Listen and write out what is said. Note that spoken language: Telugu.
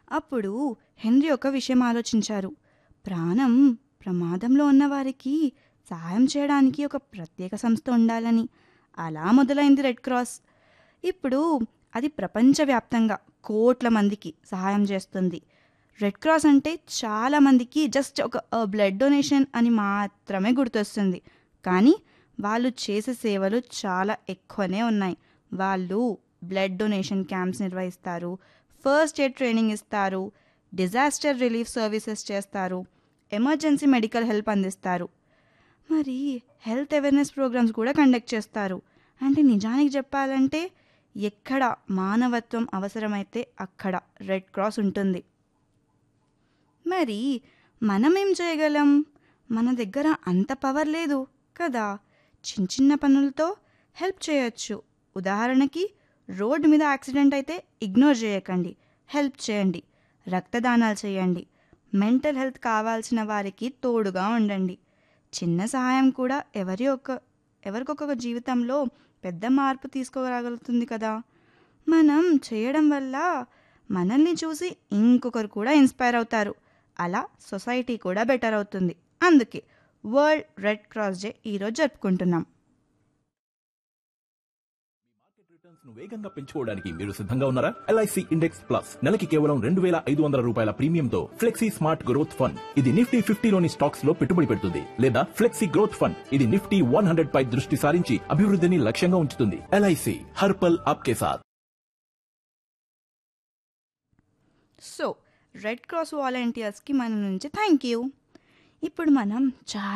అప్పుడు హెన్రీ ఒక విషయం ఆలోచించారు ప్రాణం ప్రమాదంలో ఉన్న వారికి సహాయం చేయడానికి ఒక ప్రత్యేక సంస్థ ఉండాలని అలా మొదలైంది రెడ్ క్రాస్ ఇప్పుడు అది ప్రపంచవ్యాప్తంగా కోట్ల మందికి సహాయం చేస్తుంది రెడ్ క్రాస్ అంటే చాలా మందికి జస్ట్ ఒక బ్లడ్ డొనేషన్ అని మాత్రమే గుర్తొస్తుంది కానీ వాళ్ళు చేసే సేవలు చాలా ఎక్కువనే ఉన్నాయి వాళ్ళు బ్లడ్ డొనేషన్ క్యాంప్స్ నిర్వహిస్తారు ఫస్ట్ ఎయిడ్ ట్రైనింగ్ ఇస్తారు డిజాస్టర్ రిలీఫ్ సర్వీసెస్ చేస్తారు ఎమర్జెన్సీ మెడికల్ హెల్ప్ అందిస్తారు మరి హెల్త్ అవేర్నెస్ ప్రోగ్రామ్స్ కూడా కండక్ట్ చేస్తారు అంటే నిజానికి చెప్పాలంటే ఎక్కడ మానవత్వం అవసరమైతే అక్కడ రెడ్ క్రాస్ ఉంటుంది మరి మనం ఏం చేయగలం మన దగ్గర అంత పవర్ లేదు కదా చిన్న చిన్న పనులతో హెల్ప్ చేయొచ్చు ఉదాహరణకి రోడ్డు మీద యాక్సిడెంట్ అయితే ఇగ్నోర్ చేయకండి హెల్ప్ చేయండి రక్తదానాలు చేయండి మెంటల్ హెల్త్ కావాల్సిన వారికి తోడుగా ఉండండి చిన్న సహాయం కూడా ఎవరి ఒక ఎవరికొక జీవితంలో పెద్ద మార్పు తీసుకురాగలుగుతుంది కదా మనం చేయడం వల్ల మనల్ని చూసి ఇంకొకరు కూడా ఇన్స్పైర్ అవుతారు అలా సొసైటీ కూడా బెటర్ అవుతుంది అందుకే వరల్డ్ రెడ్ క్రాస్ డే ఈరోజు జరుపుకుంటున్నాం రిటర్న్స్ ను వేగంగా పెంచుకోవడానికి మీరు సిద్ధంగా ఉన్నారా ఎల్ఐసి ఇండెక్స్ ప్లస్ నెలకి కేవలం రెండు వేల ఐదు వందల రూపాయల ప్రీమియంతో ఫ్లెక్సీ స్మార్ట్ గ్రోత్ ఫండ్ ఇది నిఫ్టీ ఫిఫ్టీలోని స్టాక్స్ లో పెట్టుబడి పెడుతుంది లేదా ఫ్లెక్సీ గ్రోత్ ఫండ్ ఇది నిఫ్టీ వన్ హండ్రెడ్ పై దృష్టి సారించి అభివృద్ధిని లక్ష్యంగా ఉంచుతుంది ఎల్ఐసి హర్పల్ ఆప్కే సాథ్ సో రెడ్ క్రాస్ వాలంటీర్స్కి మన నుంచి థ్యాంక్ యూ ఇప్పుడు మనం చాలా